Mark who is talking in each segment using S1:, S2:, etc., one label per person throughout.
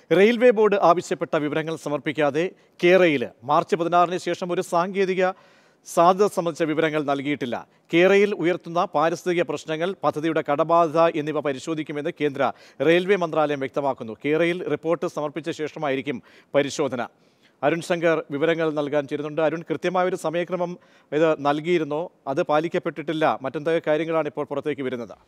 S1: railway board ആവശ്യപ്പെട്ട വിവരങ്ങൾ സമർപ്പിക്കാതെ കേരയിൽ മാർച്ച് പതിനാറിന് ശേഷം ഒരു സാങ്കേതിക സാധ്യത സംബന്ധിച്ച വിവരങ്ങൾ നൽകിയിട്ടില്ല കേരയിൽ ഉയർത്തുന്ന പാരിസ്ഥിതിക പ്രശ്നങ്ങൾ പദ്ധതിയുടെ കടബാധ്യത എന്നിവ പരിശോധിക്കുമെന്ന് കേന്ദ്ര റെയിൽവേ മന്ത്രാലയം വ്യക്തമാക്കുന്നു കേരയിൽ റിപ്പോർട്ട് സമർപ്പിച്ച ശേഷമായിരിക്കും പരിശോധന അരുൺ ശങ്കർ വിവരങ്ങൾ നൽകാൻ ചേരുന്നുണ്ട് അരുൺ കൃത്യമായ ഒരു സമയക്രമം ഇത് നൽകിയിരുന്നോ അത് പാലിക്കപ്പെട്ടിട്ടില്ല മറ്റെന്തൊക്കെ കാര്യങ്ങളാണ് ഇപ്പോൾ പുറത്തേക്ക് വരുന്നത്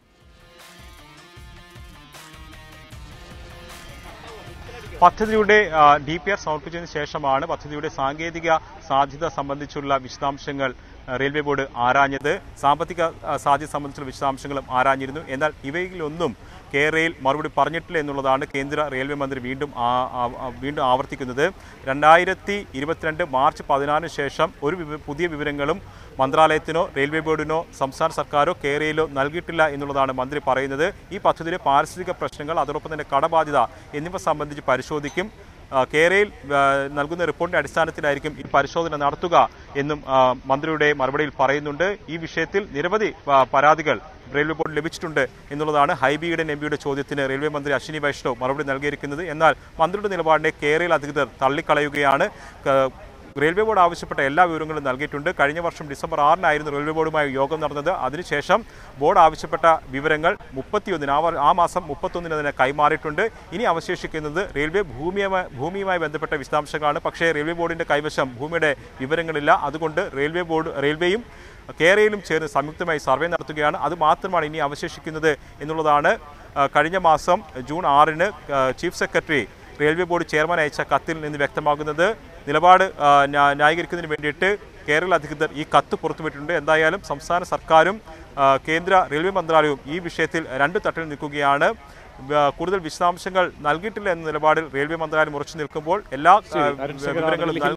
S2: പദ്ധതിയുടെ ഡി പി ആർ സമർപ്പിച്ചതിന് ശേഷമാണ് പദ്ധതിയുടെ സാങ്കേതിക സാധ്യത സംബന്ധിച്ചുള്ള വിശദാംശങ്ങൾ ആ, റെയിൽവേ ബോർഡ് ആരാഞ്ഞത് സാമ്പത്തിക ആ, സാധ്യത സംബന്ധിച്ചുള്ള വിശദാംശങ്ങളും ആരാഞ്ഞിരുന്നു എന്നാൽ ഇവയിലൊന്നും കേരയിൽ മറുപടി പറഞ്ഞിട്ടില്ല എന്നുള്ളതാണ് കേന്ദ്ര റെയിൽവേ മന്ത്രി വീണ്ടും ആ- ആ- ആ- വീണ്ടും ആവർത്തിക്കുന്നത് രണ്ടായിരത്തി ഇരുപത്തിരണ്ട് മാർച്ച് പതിനാറിന് ശേഷം ഒരു വിവ- പുതിയ വിവരങ്ങളും മന്ത്രാലയത്തിനോ റെയിൽവേ ബോർഡിനോ സംസ്ഥാന സർക്കാരോ കേരയിലോ നൽകിയിട്ടില്ല എന്നുള്ളതാണ് മന്ത്രി പറയുന്നത് ഈ പദ്ധതിയിലെ പാരിസ്ഥിതിക പ്രശ്നങ്ങൾ അതോടൊപ്പം തന്നെ കടബാധ്യത എന്നിവ സംബന്ധിച്ച് പരിശോധിക്കും ആ, കേരയിൽ ആ, നൽകുന്ന റിപ്പോർട്ടിന്റെ അടിസ്ഥാനത്തിലായിരിക്കും ഈ പരിശോധന നടത്തുക എന്നും ആ, മന്ത്രിയുടെ മറുപടിയിൽ പറയുന്നുണ്ട് ഈ വിഷയത്തിൽ നിരവധി ആ, പരാതികൾ റെയിൽവേ ബോർഡ് ലഭിച്ചിട്ടുണ്ട് എന്നുള്ളതാണ് ഹൈബിയുടെ എംപിയുടെ ചോദ്യത്തിന് റെയിൽവേ മന്ത്രി അശ്വിനി വൈഷ്ണവ് മറുപടി നൽകിയിരിക്കുന്നത് എന്നാൽ മന്ത്രിയുടെ നിലപാടിനെ കേരള അധികൃതർ തള്ളിക്കളയുകയാണ് ക- റെയിൽവേ ബോർഡ് ആവശ്യപ്പെട്ട എല്ലാ വിവരങ്ങളും നൽകിയിട്ടുണ്ട് കഴിഞ്ഞ വർഷം ഡിസംബർ ആറിനായിരുന്നു റെയിൽവേ ബോർഡുമായി യോഗം നടന്നത് അതിനുശേഷം ബോർഡ് ആവശ്യപ്പെട്ട വിവരങ്ങൾ മുപ്പത്തിയൊന്നിന് ആ വ- ആ മാസം മുപ്പത്തൊന്നിന് തന്നെ കൈമാറിയിട്ടുണ്ട് ഇനി അവശേഷിക്കുന്നത് റെയിൽവേ ഭൂമിയുമായി ഭൂമിയുമായി ബന്ധപ്പെട്ട വിശദാംശങ്ങളാണ് പക്ഷേ റെയിൽവേ ബോർഡിന്റെ കൈവശം ഭൂമിയുടെ വിവരങ്ങളില്ല അതുകൊണ്ട് റെയിൽവേ ബോർഡ് റെയിൽവേയും കേരളയിലും ചേർന്ന് സംയുക്തമായി സർവേ നടത്തുകയാണ് അത് മാത്രമാണ് ഇനി അവശേഷിക്കുന്നത് എന്നുള്ളതാണ് ആ, കഴിഞ്ഞ മാസം ജൂൺ ആറിന് ആ, chief secretary railway board chairman അയച്ച കത്തിൽ നിന്ന് വ്യക്തമാകുന്നത് നിലപാട് ആ, ന്യാ- ന്യായീകരിക്കുന്നതിന് വേണ്ടിയിട്ട് കേരള അധികൃതർ ഈ കത്ത് പുറത്തുവിട്ടിട്ടുണ്ട് എന്തായാലും സംസ്ഥാന സർക്കാരും ആ, കേന്ദ്ര റെയിൽവേ മന്ത്രാലയവും ഈ വിഷയത്തിൽ രണ്ട് തട്ടിൽ നിൽക്കുകയാണ് ആ, കൂടുതൽ വിശദാംശങ്ങൾ നൽകിയിട്ടില്ല എന്ന നിലപാടിൽ റെയിൽവേ മന്ത്രാലയം ഉറച്ചു നിൽക്കുമ്പോൾ എല്ലാ ആ,
S1: ശരി, അരുൺ ശങ്കറാണ്
S2: വിവരങ്ങളും
S1: ഡൽഹിയിൽ